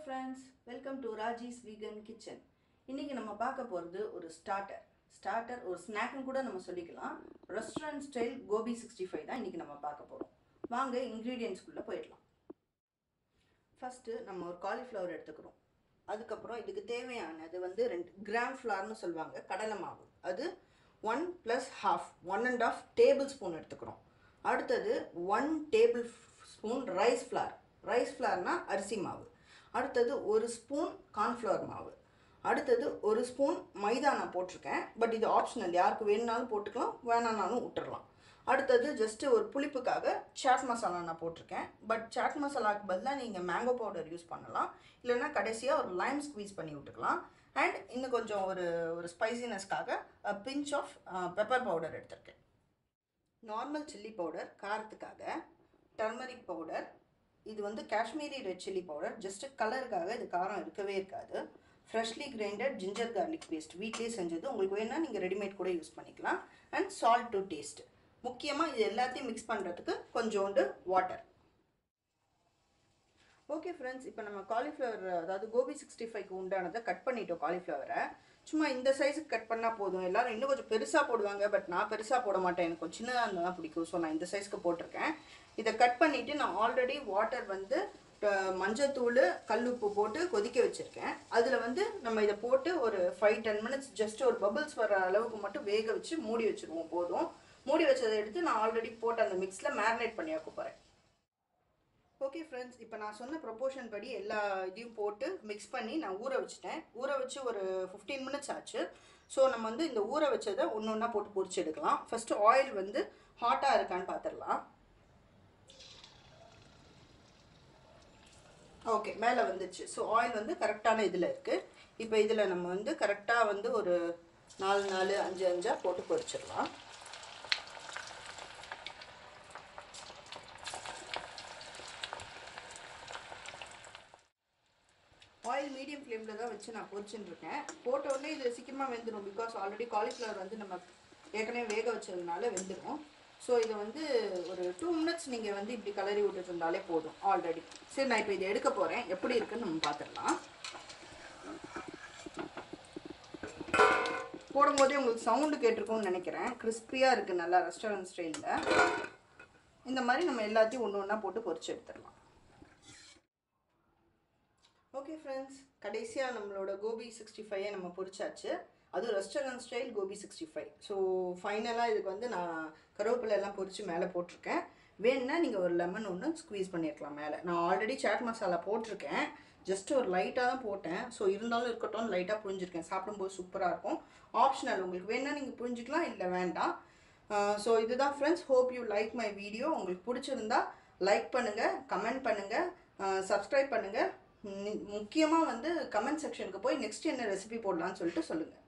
friends welcome to Raji's vegan kitchen இன்றைக்கி நம்ம பார்க்க போகிறது ஒரு ஸ்டார்டர் ஸ்டார்டர் ஒரு ஸ்நாக்னு கூட நம்ம சொல்லிக்கலாம் restaurant style gobi sixty five தான் இன்றைக்கி நம்ம பார்க்க போகிறோம் வாங்க இன்க்ரீடியன்ஸ்குள்ளே போயிடலாம் ஃபஸ்ட்டு நம்ம ஒரு காலிஃப்ளவர் எடுத்துக்கிறோம் அதுக்கப்புறம் இதுக்கு தேவையானது வந்து ரெண்டு கிராம் ஃப்ளார்னு சொல்லுவாங்க கடலை மாவு அது one plus half one and half tablespoon எடுத்துக்கிறோம் அடுத்தது one tablespoon rice flour rice ஃப்ளார்னால் அரிசி மாவு அடுத்தது ஒரு ஸ்பூன் கார்ன்ஃப்ளவர் மாவு அடுத்தது ஒரு ஸ்பூன் மைதா நான் போட்டிருக்கேன் பட் இது ஆப்ஷனல் யாருக்கு வேணுனாலும் போட்டுக்கலாம் வேணானாலும் விட்டுறலாம் அடுத்தது ஜஸ்ட்டு ஒரு புளிப்புக்காக சாட் மசாலா நான் போட்டிருக்கேன் பட் சாட் மசாலாவுக்கு பதிலாக நீங்கள் மேங்கோ பவுடர் யூஸ் பண்ணலாம் இல்லைன்னா கடைசியாக ஒரு லைம் ஸ்குவீஸ் பண்ணி விட்டுக்கலாம் அண்ட் இன்னும் கொஞ்சம் ஒரு ஒரு ஸ்பைசினஸ்க்காக பிஞ்ச் ஆஃப் பெப்பர் பவுடர் எடுத்திருக்கேன் நார்மல் சில்லி பவுடர் காரத்துக்காக டர்மரிக் பவுடர் இது வந்து Kashmiri red chilli powder just கலருக்காக இது காரம் இருக்கவே இருக்காது freshly grinded ginger garlic paste வீட்லேயே செஞ்சது உங்களுக்கு வேணால் நீங்கள் ரெடிமேட் கூட யூஸ் பண்ணிக்கலாம் அண்ட் சால்ட் டு டேஸ்ட் முக்கியமாக இது எல்லாத்தையும் மிக்ஸ் பண்ணுறதுக்கு கொஞ்சோண்டு வாட்டர் ஓகே ஃப்ரெண்ட்ஸ் இப்போ நம்ம காலிஃப்ளவர் அதாவது கோபி சிக்ஸ்டி ஃபைவ்க்கு உண்டானதை கட் பண்ணிட்டோம் காலிஃப்ளவரை சும்மா இந்த சைஸுக்கு கட் பண்ணால் போதும் எல்லாரும் இன்னும் கொஞ்சம் பெருசாக போடுவாங்க பட் நான் பெருசாக போட மாட்டேன் எனக்கு கொஞ்சம் சின்னதாக இருந்தால் தான் பிடிக்கும் ஸோ நான் இந்த சைஸ்க்கு போட்டிருக்கேன் இதை கட் பண்ணிவிட்டு நான் ஆல்ரெடி வாட்டர் வந்து மஞ்சத்தூள் கல் உப்பு போட்டு கொதிக்க வச்சுருக்கேன் அதில் வந்து நம்ம இதை போட்டு ஒரு ஃபைவ் டென் மினிட்ஸ் ஜஸ்ட் ஒரு பபிள்ஸ் வர அளவுக்கு மட்டும் வேக வச்சு மூடி வச்சுருவோம் போதும் மூடி வச்சதை எடுத்து நான் ஆல்ரெடி போட்டு அந்த மிக்ஸில் மேரினேட் பண்ணி வைக்க போகிறேன் ஓகே ஃப்ரெண்ட்ஸ் இப்போ நான் சொன்ன ப்ரொப்போர்ஷன் படி எல்லா இதையும் போட்டு மிக்ஸ் பண்ணி நான் ஊற வச்சுட்டேன் ஊற வச்சு ஒரு ஃபிஃப்டீன் மினிட்ஸ் ஆச்சு ஸோ நம்ம வந்து இந்த ஊற வச்சதை ஒன்று ஒன்றா போட்டு பொரிச்சு எடுக்கலாம் ஃபஸ்ட்டு ஆயில் வந்து ஹாட்டாக இருக்கான்னு பார்த்துடலாம் ஓகே மேலே வந்துச்சு ஸோ ஆயில் வந்து கரெக்டான இதில் இருக்குது இப்போ இதில் நம்ம வந்து கரெக்டாக வந்து ஒரு நாலு நாலு அஞ்சு அஞ்சாக போட்டு பொரிச்சிடலாம் ஆயில் மீடியம் ஃப்ளேமில் தான் வச்சு நான் பொரிச்சுட்டு இருக்கேன் போட்ட உடனே இது சீக்கிரமாக வெந்துடும் பிகாஸ் ஆல்ரெடி காலிஃப்ளவர் வந்து நம்ம ஏற்கனவே வேக வச்சதுனால வெந்துடும் ஸோ இதை வந்து ஒரு டூ மினிட்ஸ் நீங்கள் வந்து இப்படி கலரி விட்டுட்டு இருந்தாலே போதும் ஆல்ரெடி சரி நான் இப்போ இதை எடுக்க போகிறேன் எப்படி இருக்குன்னு நம்ம பார்த்துடலாம் போடும்போதே உங்களுக்கு சவுண்டு கேட்டிருக்கும்னு நினைக்கிறேன் கிறிஸ்பியாக இருக்குது நல்லா ரெஸ்டாரண்ட் ஸ்டைலில் இந்த மாதிரி நம்ம எல்லாத்தையும் ஒன்று ஒன்றா போட்டு பொரிச்சு எடுத்துடலாம் ஓகே ஃப்ரெண்ட்ஸ் கடைசியாக நம்மளோட கோபி சிக்ஸ்டி ஃபைவை நம்ம பொரிச்சாச்சு அதுவும் restaurant style gobi sixty five so ஃபைனலாக இதுக்கு வந்து நான் கருவேப்பிலை எல்லாம் பொரித்து மேலே போட்டிருக்கேன் வேணுன்னா நீங்கள் ஒரு லெமன் ஒன்று ஸ்குவீஸ் பண்ணியிருக்கலாம் மேலே நான் ஆல்ரெடி சாட் மசாலா போட்டிருக்கேன் ஜஸ்ட் ஒரு லைட்டாக தான் போட்டேன் ஸோ இருந்தாலும் இருக்கட்டும் லைட்டாக புரிஞ்சிருக்கேன் சாப்பிடும்போது சூப்பராக இருக்கும் ஆப்ஷனல் உங்களுக்கு வேணால் நீங்கள் புரிஞ்சிக்கலாம் இல்லை வேண்டாம் ஸோ இதுதான் friends hope you like my video உங்களுக்கு பிடிச்சிருந்தா லைக் பண்ணுங்கள் கமெண்ட் பண்ணுங்கள் சப்ஸ்கிரைப் பண்ணுங்கள் முக்கியமாக வந்து கமெண்ட் செக்ஷனுக்கு போய் நெக்ஸ்ட் என்ன ரெசிபி போடலான்னு சொல்லிட்டு சொல்லுங்கள்